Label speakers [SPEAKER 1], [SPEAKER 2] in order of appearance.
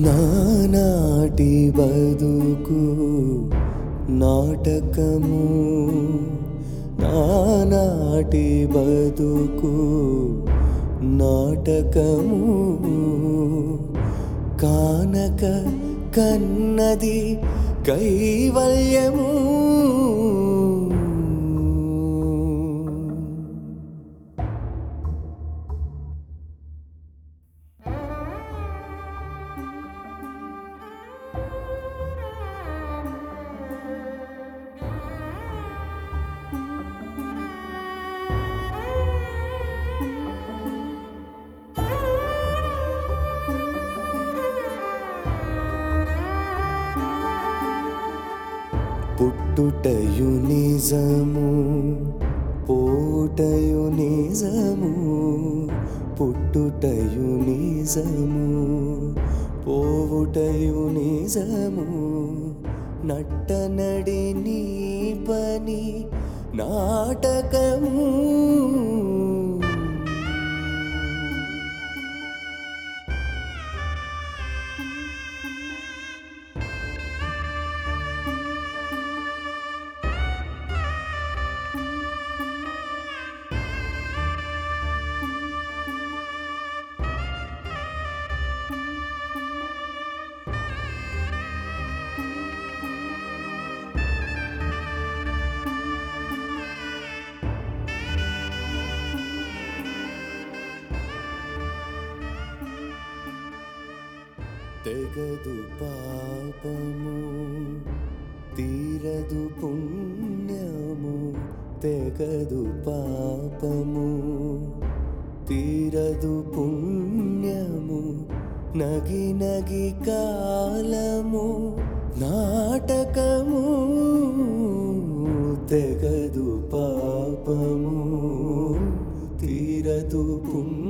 [SPEAKER 1] నానాటి బతుకు నాటకము నానాటి బతుకు నాటకము కానక కన్నది కైవల్యము పుట్టుటయు నిజము పోటయు నిజము పుట్టుటయు నిజము పోవుటయు నిజము నట్టనడి నీ పని నాటకము తెగదు పాపము తీరదు పుణ్యము తెగదు పాపము తీరదు పుణ్యము నగి నగి కాలము నాటకము తెగదు పాపము తీరదు పుణ్యము